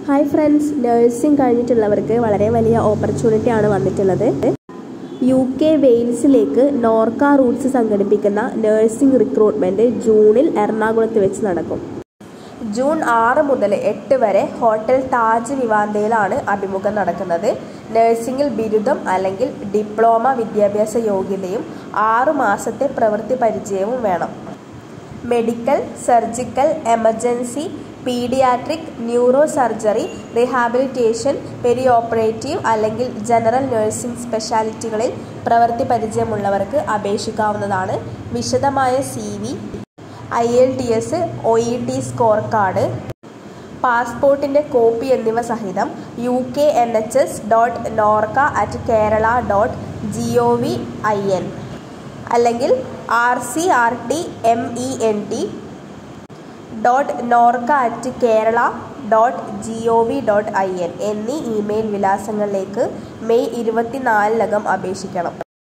hi friends nursing കഴിഞ്ഞിട്ടുള്ളവർക്ക് വളരെ വലിയ opportunity ആണ് വന്നിട്ടുള്ളത് യു കെ വെയിൽസിലേക്ക് നോർക്ക റൂട്ട്സ് സംഘടിപ്പിക്കുന്ന നഴ്സിംഗ് റിക്രൂട്ട്മെൻറ്റ് ജൂണിൽ എറണാകുളത്ത് വെച്ച് നടക്കും ജൂൺ ആറ് മുതൽ എട്ട് വരെ ഹോട്ടൽ താജ് വിവാന്തയിലാണ് അഭിമുഖം നടക്കുന്നത് നഴ്സിംഗിൽ ബിരുദം അല്ലെങ്കിൽ ഡിപ്ലോമ വിദ്യാഭ്യാസ യോഗ്യതയും ആറു മാസത്തെ പ്രവൃത്തി പരിചയവും വേണം medical surgical emergency paediatric neuro surgery rehabilitation perioperative അല്ലെങ്കിൽ ജനറൽ നഴ്സിംഗ് സ്പെഷ്യാലിറ്റികളിൽ പ്രവൃത്തി പരിചയമുള്ളവർക്ക് അപേക്ഷിക്കാവുന്നതാണ് വിശദമായ C V I L T S O E T score card പാസ്പോർട്ടിൻ്റെ കോപ്പി എന്നിവ സഹിതം U K N H S dot Norka at Kerala dot G O V I N അല്ലെങ്കിൽ R C R T M E N T dot Norka at Kerala dot G O V dot I N എന്നീ email വിലാസങ്ങളിലേക്ക് May ഇരുപത്തിനാലിനകം അപേക്ഷിക്കണം